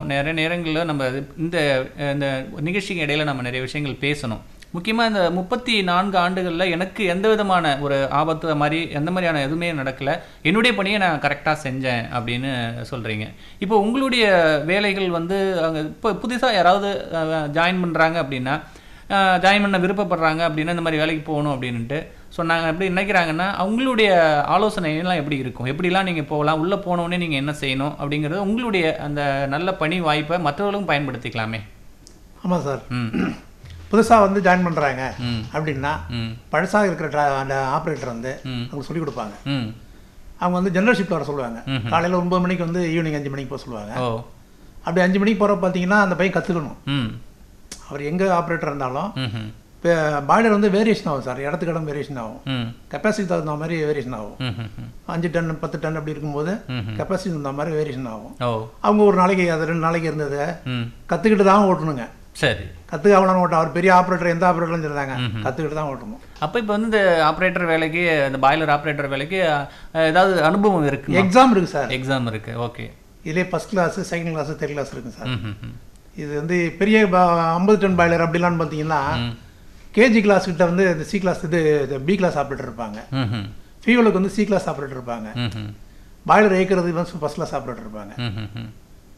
நிறைய நேரங்களில் நம்ம இது- இந்த இந்த நிகழ்ச்சிக்கு இடையில நம்ம நிறைய விஷயங்கள் பேசணும் முக்கியமாக இந்த முப்பத்தி நான்கு ஆண்டுகளில் எனக்கு எந்த விதமான ஒரு ஆபத்து மாதிரி எந்த மாதிரியான எதுவுமே நடக்கல என்னுடைய பணியை நான் கரெக்டாக செஞ்சேன் அப்படின்னு சொல்கிறீங்க இப்போ உங்களுடைய வேலைகள் வந்து அங்கே இப்போ புதுசாக யாராவது ஜாயின் பண்ணுறாங்க அப்படின்னா ஜாயின் பண்ண விருப்பப்படுறாங்க அப்படின்னா இந்த மாதிரி வேலைக்கு போகணும் அப்படின்ட்டு சொன்னாங்க எப்படி நினைக்கிறாங்கன்னா அவங்களுடைய ஆலோசனை எல்லாம் எப்படி இருக்கும் எப்படிலாம் நீங்கள் போகலாம் உள்ளே போனோடனே நீங்கள் என்ன செய்யணும் அப்படிங்கிறது உங்களுடைய அந்த நல்ல பணி வாய்ப்பை மற்றவர்களும் பயன்படுத்திக்கலாமே ஆமாம் சார் ம் புதுசாக வந்து ஜாயின் பண்ணுறாங்க ம் அப்படின்னா ம் பழசாக இருக்கிற tra- அந்த ஆப்ரேட்டர் வந்து ம். அவங்க சொல்லிக் கொடுப்பாங்க ம் அவங்க வந்து ஜெனரல் ஷிஃப்ட் வர சொல்லுவாங்க ம்ஹும். காலையில் ஒன்பது மணிக்கு வந்து ஈவினிங் அஞ்சு மணிக்கு போக சொல்லுவாங்க ஓ அப்படி அஞ்சு மணிக்கு போகிற பார்த்தீங்கன்னா அந்த பையன் கற்றுக்கணும் ம் அவர் எங்கே ஆப்ரேட்டர் இருந்தாலும் ம் இப்போ பாய்லர் வந்து வேரியேஷன் ஆகும் சார் இடத்துக்கு இடம் வேரியேஷன் ஆகும் ம் கெப்பாசிட்டி தகுந்த மாதிரி வேரியேஷன் ஆகும் ம் ம் அஞ்சு டன் பத்து டன் அப்படி இருக்கும்போது ம்ஹும். கெப்பாசிட்டி தகுந்த மாதிரி வேரியேஷன் ஆகும் ஓ அவங்க ஒரு நாளைக்கு அது ரெண்டு நாளைக்கு இருந்தது ம் கற்றுக்கிட்டு தான் ஓட்டணுங்க சரி கற்றுக்காமலாம் ஓட்டும் அவர் பெரிய ஆப்ரேட்டர் எந்த ஆப்ரேட்டர்னு சொல்லிட்டாங்க கற்றுக்கிட்டு தான் ஓட்டணும் அப்போ இப்போ வந்து இந்த ஆப்ரேட்டர் வேலைக்கு இந்த பாய்லர் ஆப்ரேட்டர் வேலைக்கு அஹ், ஏதாவது அனுபவம் இருக்கு எக்ஸாம் இருக்குது சார் எக்ஸாம் இருக்கு ஓகே இதுலேயே first class second class third class இருக்குங்க சார் ம் ம் ம் இது வந்து பெரிய ஐம்பது டன் பாய்லர் அப்படிலாம் பார்த்தீங்கன்னா ம். கேஜி கிளாஸ் கிட்ட வந்து இந்த சி கிளாஸ் இது பி கிளாஸ் ஆப்ரேட்டர் இருப்பாங்க ம் ம் ஃபியூலுக்கு வந்து சி கிளாஸ் ஆப்ரேட்டர் இருப்பாங்க ம் ம் பாய்லர் ஏற்கிறது வந்து ஃபஸ்ட் கிளாஸ் ஆப்ரேட்டர் இருப்பாங்க ம் ம் ம்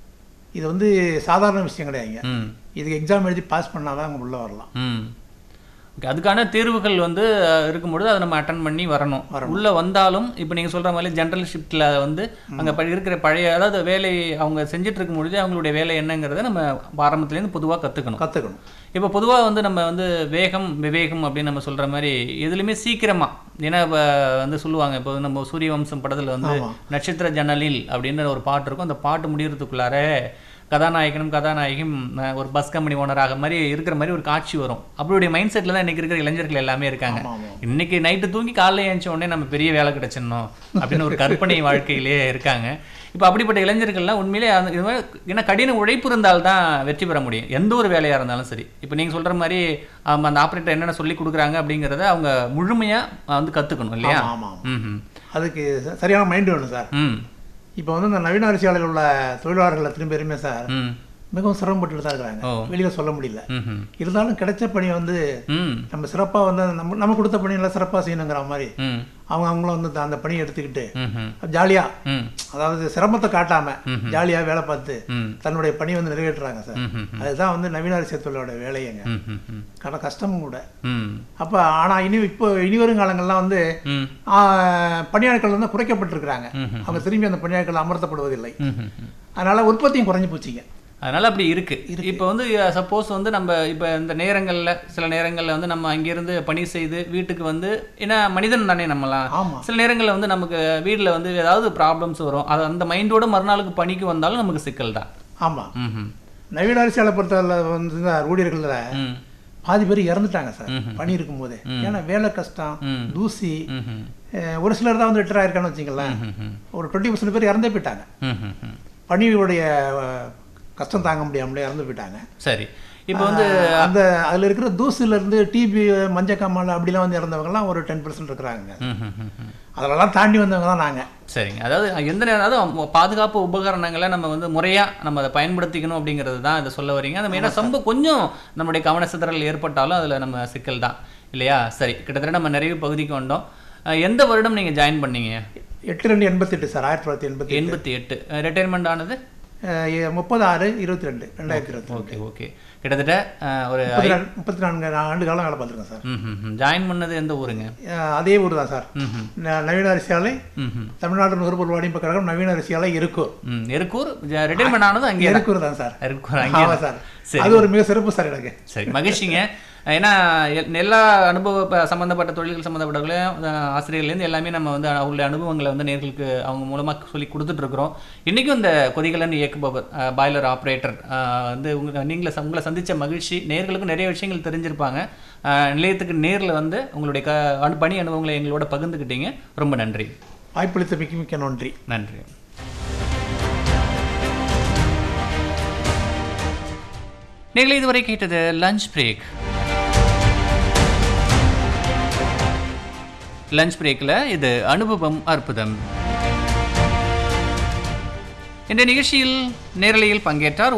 இது வந்து சாதாரண விஷயம் கிடையாதுங்க ம் இதுக்கு எக்ஸாம் எழுதி பாஸ் பண்ணால் தான் அவங்க உள்ளே வரலாம் ம் ஓகே அதுக்கான தேர்வுகள் வந்து அஹ், இருக்கும்பொழுது அதை நம்ம அட்டன் பண்ணி வரணும் உள்ள வந்தாலும் இப்போ நீங்க சொல்ற மாதிரி ஜென்ரல் ஷிஃப்ட்ல வந்து அங்க ப- இருக்கிற பழைய அதாவது வேலை அவங்க செஞ்சுட்டு இருக்கும் பொழுது அவங்களுடைய வேலை என்னங்கிறத நம்ம ஆரம்பத்துலேருந்து பொதுவா கத்துக்கணும் கற்றுக்கணும் இப்போ பொதுவாக வந்து நம்ம வந்து வேகம் விவேகம் அப்படின்னு நம்ம சொல்ற மாதிரி எதுலையுமே சீக்கிரமா ஏன்னா இப்போ வந்து சொல்லுவாங்க இப்போ நம்ம சூரிய வம்சம் படத்துல வந்து ஆமா. நட்சத்திர ஜன்னலில் அப்படின்னு ஒரு பாட்டு இருக்கும் அந்த பாட்டு முடியறதுக்குள்ளார கதாநாயகனும் கதாநாயகியும் அஹ், ஒரு பஸ் கம்பெனி ஓனராக மாதிரி இருக்கிற மாதிரி ஒரு காட்சி வரும் அவருடைய மைண்ட் செட்டில் தான் இன்னைக்கு இருக்கிற இளைஞர்கள் எல்லாமே இருக்காங்க ஆமா, ஆமா. இன்னைக்கு நைட்டு தூங்கி காலைல ஏஞ்ச உடனே நம்ம பெரிய வேலை கிடைச்சிடணும் அப்படின்னு ஒரு கற்பனை வாழ்க்கையிலே இருக்காங்க இப்போ அப்படிப்பட்ட இளைஞர்கள்லாம் உண்மையிலே அந்த- இது மாதிரி ஏன்னா கடின உழைப்பு இருந்தால்தான் வெற்றி பெற முடியும் எந்த ஒரு வேலையாக இருந்தாலும் சரி இப்போ நீங்கள் சொல்கிற மாதிரி ஆமா, அந்த ஆப்ரேட்டர் என்னென்ன சொல்லி கொடுக்குறாங்க அப்படிங்கிறத அவங்க முழுமையாக வந்து கற்றுக்கணும் இல்லையா ஆமாம் ஆமாம் ம் ம் அதுக்கு ச- சரியான மைண்ட் வேணும் சார் ம் இப்போ வந்து இந்த நவீன அரசியலில் உள்ள தொழிலாளர்கள் அத்தனை பேருமே சார் ம் மிகவும் சிரமப்பட்டு தான் இருக்கிறாங்க ஓ. வெளியில் சொல்ல முடியல ம் ம் இருந்தாலும் கிடைச்ச பணியை வந்து ம் நம்ம சிறப்பாக வந்து நம்ம நம்ம கொடுத்த பணியெல்லாம் சிறப்பாக செய்யணுங்கிற மாதிரி ம் அவங்க அவங்களும் வந்து அந்த பணியை எடுத்துக்கிட்டு ம் ம் ஜாலியாக ம் அதாவது சிரமத்தை காட்டாம ஜாலியாக வேலை பார்த்து ம் தன்னுடைய பணியை வந்து நிறைவேற்றுறாங்க சார் ம் ம் அதுதான் வந்து நவீன அரசியல் தொழிலோட வேலையங்க ம் ம் ம் கடை கஷ்டமும் கூட ம் அப்போ ஆனால் இனி இப்போ இனி வரும் காலங்கள்லாம் வந்து ம் ஆ, பணியாட்கள் வந்து குறைக்கப்பட்டிருக்கிறாங்க ம்ஹும். அவங்க திரும்பி அந்த பணியாட்கள் அமர்த்தப்படுவதில்லை ம் ம் ம் அதனால உற்பத்தியும் குறைஞ்சு போச்சுங்க அதனால அப்படி இருக்கு இப்போ வந்து சப்போஸ் வந்து நம்ம இப்போ இந்த நேரங்கள்ல சில நேரங்கள்ல வந்து நம்ம அங்கிருந்து பணி செய்து வீட்டுக்கு வந்து ஏன்னா மனிதன் தானே நம்மலாம் ஆமா சில நேரங்கள்ல வந்து நமக்கு வீட்டில் வந்து ஏதாவது ப்ராப்ளம்ஸ் வரும் அது அந்த மைண்டோட மறுநாளுக்கு பணிக்கு வந்தாலும் நமக்கு சிக்கல் தான் ஆமா ம் நவீன அரசியலை பொறுத்தவரை வந்து இந்த ஊழியர்களில் ம் பாதி பேர் இறந்துட்டாங்க சார் ம்ஹும். பணி இருக்கும்போதே ஏன்னா வேலை கஷ்டம் ம். தூசி ம் ம் அஹ், ஒரு சிலர் தான் வந்து ரிட்டர் ஆயிருக்கான்னு வச்சுங்களேன் ம் ம் ஒரு டுவெண்ட்டி பர்சன்ட் பேர் இறந்தே போயிட்டாங்க ம் ம் ம் பணியுடைய அஹ், கஷ்டம் தாங்க முடியாமலே இறந்து போயிட்டாங்க சரி இப்போ வந்து அஹ், அந்த அதில் இருக்கிற தூசில இருந்து டிபி மஞ்சக்காமல் அப்படிலாம் வந்து இறந்தவங்கலாம் ஒரு டென் பர்சன்ட் இருக்கிறாங்க ம் ம் ம் ம் அதெல்லாம் தாண்டி வந்தவங்க தான் நாங்கள் சரிங்க அதாவது எந்த நேரம் அதாவது பாதுகாப்பு உபகரணங்களை நம்ம வந்து முறையாக நம்ம அதை பயன்படுத்திக்கணும் அப்படிங்கிறது தான் இதை சொல்ல வரீங்க அந்த ஏன்னா ரொம்ப கொஞ்சம் நம்முடைய கவன சிதறல் ஏற்பட்டாலும் அதில் நம்ம சிக்கல் தான் இல்லையா சரி கிட்டத்தட்ட நம்ம நிறைய பகுதிக்கு வந்தோம் அஹ் எந்த வருடம் நீங்கள் ஜாயின் பண்ணீங்க எட்டு ரெண்டு எண்பத்தெட்டு சார் ஆயிரத்தி தொள்ளாயிரத்தி எண்பத்தி எண்பத்தி எட்டு ரிட்டையர்மெண்ட் ஆனது முப்பது ஆறு இருபத்தி ரெண்டு ரெண்டாயிரத்தி இருபத்தி ஓகே ஓகே கிட்டத்தட்ட அஹ், ஒரு முப்பத்தி நாலு முப்பத்தி நான்கு ஆண்டு காலம் வேலை பார்த்துருக்கேன் சார் ம் ம் ஜாயின் பண்ணது எந்த ஊருங்க அஹ், அதே ஊர் தான் சார் ம் ம் ந- நவீன அரசியாலை ம் ம் தமிழ்நாடு நுகர்பொருள் வாணிப கழகம் நவீன அரசியாலை இருக்கும் ம் எருக்கூர் ரிட்டையர்மெண்ட் ஆனதும் அங்கே இருக்கும் தான் சார் எருக்கூர் அங்கே ஆமாம் சார் சரி அது ஒரு மிக சிறப்பு சார் எனக்கு சரி மகிழ்ச்சிங்க ஏன்னா எல்- எல்லா அனுபவ ப- சம்பந்தப்பட்ட தொழில்கள் சம்மந்தப்பட்டவங்களையும் அஹ், ஆசிரியர்லேருந்து எல்லாமே நம்ம வந்து அவங்களுடைய அனுபவங்களை வந்து நேர்களுக்கு அவங்க மூலமாக சொல்லி கொடுத்துட்டு இருக்கிறோம் இன்றைக்கும் இந்த கொதிகலன் இயக்குபவர் அஹ், பாய்லர் ஆப்ரேட்டர் அஹ், வந்து உங்க நீங்களை ச- உங்களை சந்தித்த மகிழ்ச்சி நேர்களுக்கும் நிறைய விஷயங்கள் தெரிஞ்சிருப்பாங்க அஹ், நிலையத்துக்கு நேரில் வந்து உங்களுடைய க அனு- பணி அனுபவங்களை எங்களோட பகிர்ந்துக்கிட்டீங்க ரொம்ப நன்றி வாய்ப்பளித்த மிக்க மிக்க நன்றி நன்றி நீங்களே இதுவரை கேட்டது லஞ்ச் பிரேக் லஞ்ச் பிரேக்கில் இது அனுபவம் அற்புதம் இந்த நிகழ்ச்சியில் நேரலையில் பங்கேற்றார்